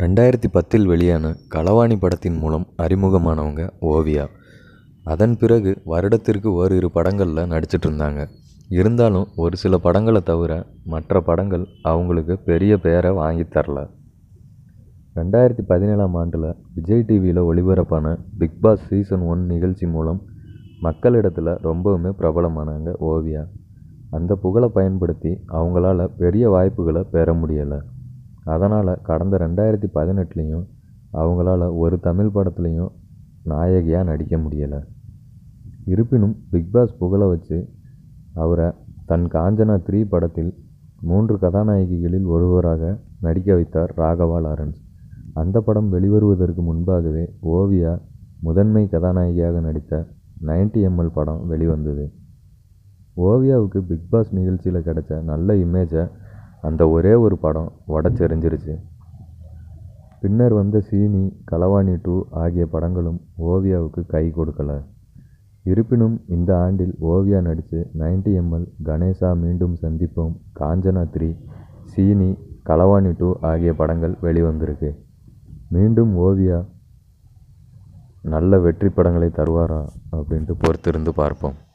ரெண்டாயிரத்தி பத்தில் வெளியான களவாணி படத்தின் மூலம் அறிமுகமானவங்க ஓவியா அதன் பிறகு வருடத்திற்கு ஓரிரு படங்களில் நடிச்சிட்டு இருந்தாங்க இருந்தாலும் ஒரு சில படங்களை தவிர மற்ற படங்கள் அவங்களுக்கு பெரிய பெயரை வாங்கி தரல ரெண்டாயிரத்தி பதினேழாம் ஆண்டில் விஜய் டிவியில் ஒளிபரப்பான பிக் பாஸ் சீசன் ஒன் நிகழ்ச்சி மூலம் மக்களிடத்தில் ரொம்பவுமே பிரபலமானாங்க ஓவியா அந்த புகழை பயன்படுத்தி அவங்களால பெரிய வாய்ப்புகளை பெற முடியலை அதனால் கடந்த ரெண்டாயிரத்தி பதினெட்டுலேயும் அவங்களால ஒரு தமிழ் படத்துலேயும் நாயகியாக நடிக்க முடியலை இருப்பினும் பிக் பாஸ் புகழை வச்சு அவரை தன் காஞ்சனா த்ரீ படத்தில் மூன்று கதாநாயகிகளில் ஒருவராக நடிக்க வைத்தார் ராகவா லாரன்ஸ் அந்த படம் வெளிவருவதற்கு முன்பாகவே ஓவியா முதன்மை கதாநாயகியாக நடித்த 90 எம்எல் படம் வெளிவந்தது ஓவியாவுக்கு பிக் பாஸ் நிகழ்ச்சியில் கிடைச்ச நல்ல இமேஜை அந்த ஒரே ஒரு படம் உடச்செறிஞ்சிருச்சு பின்னர் வந்த சீனி களவாணி டூ ஆகிய படங்களும் ஓவியாவுக்கு கை கொடுக்கல இருப்பினும் இந்த ஆண்டில் ஓவியா நடித்து 90 எம்எல் கணேசா மீண்டும் சந்திப்போம் காஞ்சனா த்ரீ சீனி களவாணி டூ ஆகிய படங்கள் வெளிவந்திருக்கு மீண்டும் ஓவியா நல்ல வெற்றி படங்களை தருவாரா அப்படின்ட்டு பொறுத்திருந்து பார்ப்போம்